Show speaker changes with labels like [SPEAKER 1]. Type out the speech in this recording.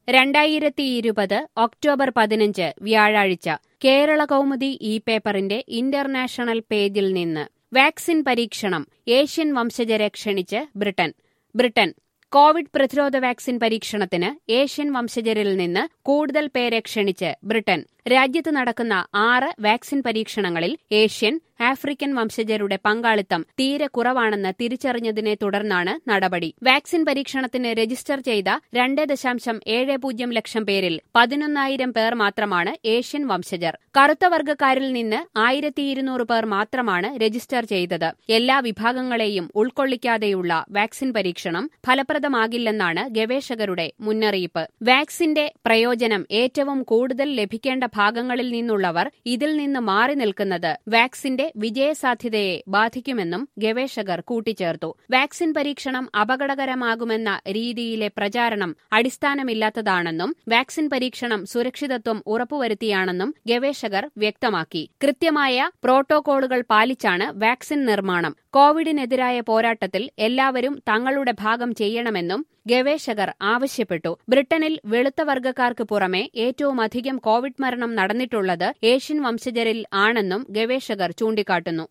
[SPEAKER 1] രണ്ടായിരത്തി ഇരുപത് ഒക്ടോബർ പതിനഞ്ച് വ്യാഴാഴ്ച കേരള കൗമുദി ഈ പേപ്പറിന്റെ ഇന്റർനാഷണൽ പേജിൽ നിന്ന് വാക്സിൻ പരീക്ഷണം ഏഷ്യൻ വംശജരെ ക്ഷണിച്ച് ബ്രിട്ടൻ ബ്രിട്ടൻ കോവിഡ് പ്രതിരോധ വാക്സിൻ പരീക്ഷണത്തിന് ഏഷ്യൻ വംശജരിൽ നിന്ന് കൂടുതൽ പേരെ ക്ഷണിച്ച് ബ്രിട്ടൻ രാജ്യത്ത് നടക്കുന്ന ആറ് വാക്സിൻ പരീക്ഷണങ്ങളിൽ ഏഷ്യൻ ആഫ്രിക്കൻ വംശജരുടെ പങ്കാളിത്തം തീരെ കുറവാണെന്ന് തിരിച്ചറിഞ്ഞതിനെ തുടർന്നാണ് നടപടി വാക്സിൻ പരീക്ഷണത്തിന് രജിസ്റ്റർ ചെയ്ത രണ്ട് ദശാംശം ഏഴ് പൂജ്യം ലക്ഷം പേരിൽ പതിനൊന്നായിരം പേർ മാത്രമാണ് ഏഷ്യൻ വംശജർ കറുത്ത വർഗ്ഗക്കാരിൽ നിന്ന് ആയിരത്തി ഇരുന്നൂറ് പേർ മാത്രമാണ് രജിസ്റ്റർ ചെയ്തത് എല്ലാ വിഭാഗങ്ങളെയും ഉൾക്കൊള്ളിക്കാതെയുള്ള വാക്സിൻ പരീക്ഷണം ഫലപ്രദമാകില്ലെന്നാണ് ഗവേഷകരുടെ മുന്നറിയിപ്പ് വാക്സിന്റെ പ്രയോജനം ഏറ്റവും കൂടുതൽ ലഭിക്കേണ്ട ഭാഗങ്ങളിൽ നിന്നുള്ളവർ ഇതിൽ നിന്ന് മാറി നിൽക്കുന്നത് വാക്സിന്റെ വിജയസാധ്യതയെ ബാധിക്കുമെന്നും ഗവേഷകർ കൂട്ടിച്ചേർത്തു വാക്സിൻ പരീക്ഷണം അപകടകരമാകുമെന്ന രീതിയിലെ പ്രചാരണം അടിസ്ഥാനമില്ലാത്തതാണെന്നും വാക്സിൻ പരീക്ഷണം സുരക്ഷിതത്വം ഉറപ്പുവരുത്തിയാണെന്നും ഗവേഷകർ വ്യക്തമാക്കി കൃത്യമായ പ്രോട്ടോകോളുകൾ പാലിച്ചാണ് വാക്സിൻ നിർമ്മാണം കോവിഡിനെതിരായ പോരാട്ടത്തിൽ എല്ലാവരും തങ്ങളുടെ ഭാഗം ചെയ്യണമെന്നും ഗവേഷകർ ആവശ്യപ്പെട്ടു ബ്രിട്ടനിൽ വെളുത്ത വർഗ്ഗക്കാർക്ക് പുറമെ ഏറ്റവുമധികം കോവിഡ് മരണം നടന്നിട്ടുള്ളത് ഏഷ്യൻ വംശജരിൽ ആണെന്നും ഗവേഷകർ ചൂണ്ടിക്കാട്ടുന്നു